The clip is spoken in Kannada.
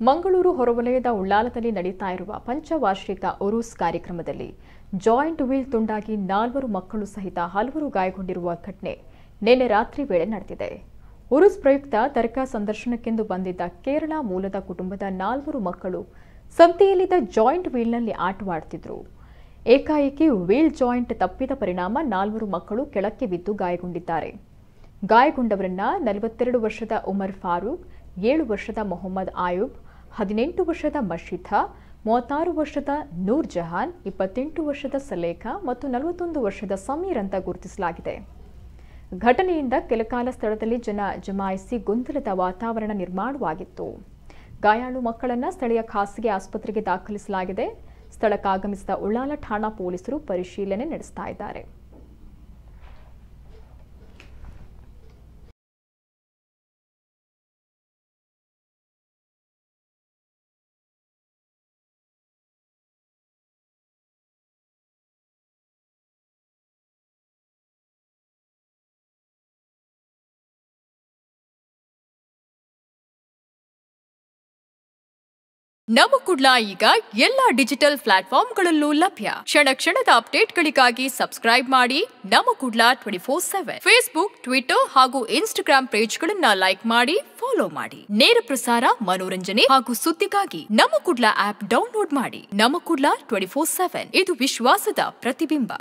ಮಂಗಳೂರು ಹೊರವಲಯದ ಉಳ್ಳಾಲದಲ್ಲಿ ನಡೀತಾ ಇರುವ ಪಂಚವಾರ್ಷಿಕ ಉರೂಸ್ ಕಾರ್ಯಕ್ರಮದಲ್ಲಿ ಜಾಯಿಂಟ್ ವೀಲ್ ತುಂಡಾಗಿ ನಾಲ್ವರು ಮಕ್ಕಳು ಸಹಿತ ಹಲವರು ಗಾಯಗೊಂಡಿರುವ ಘಟನೆ ನಿನ್ನೆ ರಾತ್ರಿ ವೇಳೆ ನಡೆದಿದೆ ಉರುಸ್ ಪ್ರಯುಕ್ತ ದರ್ಗಾ ಸಂದರ್ಶನಕ್ಕೆಂದು ಬಂದಿದ್ದ ಕೇರಳ ಮೂಲದ ಕುಟುಂಬದ ನಾಲ್ವರು ಮಕ್ಕಳು ಸಂತೆಯಲ್ಲಿದ್ದ ಜಾಯಿಂಟ್ ವೀಲ್ನಲ್ಲಿ ಆಟವಾಡ್ತಿದ್ರು ಏಕಾಏಕಿ ವೀಲ್ ಜಾಯಿಂಟ್ ತಪ್ಪಿದ ಪರಿಣಾಮ ನಾಲ್ವರು ಮಕ್ಕಳು ಕೆಳಕ್ಕೆ ಬಿದ್ದು ಗಾಯಗೊಂಡಿದ್ದಾರೆ ಗಾಯಗೊಂಡವರನ್ನ ನಲವತ್ತೆರಡು ವರ್ಷದ ಉಮರ್ ಫಾರೂಕ್ ಏಳು ವರ್ಷದ ಮೊಹಮ್ಮದ್ ಆಯೂಬ್ ಹದಿನೆಂಟು ವರ್ಷದ ಮಶೀಥಾ ಮೂವತ್ತಾರು ವರ್ಷದ ನೂರ್ ಜಹಾನ್ ಇಪ್ಪತ್ತೆಂಟು ವರ್ಷದ ಸಲೇಖಾ ಮತ್ತು ನಲವತ್ತೊಂದು ವರ್ಷದ ಸಮೀರ್ ಅಂತ ಗುರುತಿಸಲಾಗಿದೆ ಘಟನೆಯಿಂದ ಕೆಲಕಾಲ ಸ್ಥಳದಲ್ಲಿ ಜನ ಜಮಾಯಿಸಿ ಗೊಂದಲದ ವಾತಾವರಣ ನಿರ್ಮಾಣವಾಗಿತ್ತು ಗಾಯಾಳು ಮಕ್ಕಳನ್ನ ಸ್ಥಳೀಯ ಖಾಸಗಿ ಆಸ್ಪತ್ರೆಗೆ ದಾಖಲಿಸಲಾಗಿದೆ ಸ್ಥಳಕ್ಕಾಗಮಿಸಿದ ಉಳ್ಳಾಲ ಠಾಣಾ ಪೊಲೀಸರು ಪರಿಶೀಲನೆ ನಡೆಸ್ತಾ ಇದ್ದಾರೆ ನಮ್ಮ ಕುಡ್ಲ ಈಗ ಎಲ್ಲಾ ಡಿಜಿಟಲ್ ಪ್ಲಾಟ್ಫಾರ್ಮ್ಗಳಲ್ಲೂ ಲಭ್ಯ ಕ್ಷಣ ಕ್ಷಣದ ಅಪ್ಡೇಟ್ಗಳಿಗಾಗಿ ಸಬ್ಸ್ಕ್ರೈಬ್ ಮಾಡಿ ನಮ್ಮ Kudla twenty four seven Facebook Twitter ಹಾಗೂ ಇನ್ಸ್ಟಾಗ್ರಾಂ ಪೇಜ್ಗಳನ್ನ ಲೈಕ್ ಮಾಡಿ ಫಾಲೋ ಮಾಡಿ ನೇರ ಪ್ರಸಾರ ಮನೋರಂಜನೆ ಹಾಗೂ ಸುದ್ದಿಗಾಗಿ ನಮ್ಮ ಕುಡ್ಲ ಆಪ್ ಡೌನ್ಲೋಡ್ ಮಾಡಿ ನಮ್ಮ ಕುಡ್ಲ ಟ್ವೆಂಟಿ ಫೋರ್ ಸೆವೆನ್ ಇದು ವಿಶ್ವಾಸದ ಪ್ರತಿಬಿಂಬ